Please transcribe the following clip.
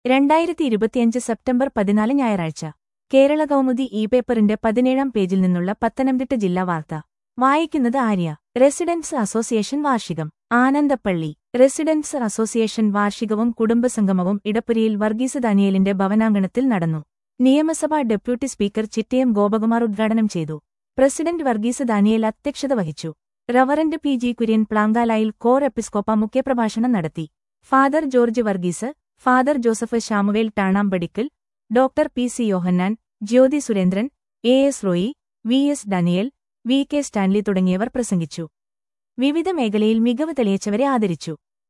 രണ്ടായിരത്തി ഇരുപത്തിയഞ്ച് സെപ്റ്റംബർ പതിനാല് ഞായറാഴ്ച കേരള കൗമുദി ഇ പേപ്പറിന്റെ പതിനേഴാം പേജിൽ നിന്നുള്ള പത്തനംതിട്ട ജില്ലാ വാർത്ത വായിക്കുന്നത് ആര്യ റെസിഡൻസ് അസോസിയേഷൻ വാർഷികം ആനന്ദപ്പള്ളി റെസിഡൻസ് അസോസിയേഷൻ വാർഷികവും കുടുംബസംഗമവും ഇടപ്പുരിയിൽ വർഗീസ് ദാനിയേലിന്റെ ഭവനാങ്കണത്തിൽ നടന്നു നിയമസഭാ ഡെപ്യൂട്ടി സ്പീക്കർ ചിറ്റയം ഗോപകുമാർ ഉദ്ഘാടനം ചെയ്തു പ്രസിഡന്റ് വർഗീസ് ദാനിയേൽ അധ്യക്ഷത വഹിച്ചു reverend P G Kurian Plankalayil കോർ എപ്പിസ്കോപ്പ മുഖ്യപ്രഭാഷണം നടത്തി father George Varghese father Joseph Samuel Thanampadickal doctor P C Yohannan Jyothi Surendran A S Roy V S Daniel V K Stanley തുടങ്ങിയവർ പ്രസംഗിച്ചു വിവിധ മേഖലയിൽ മികവ് തെളിയിച്ചവരെ ആദരിച്ചു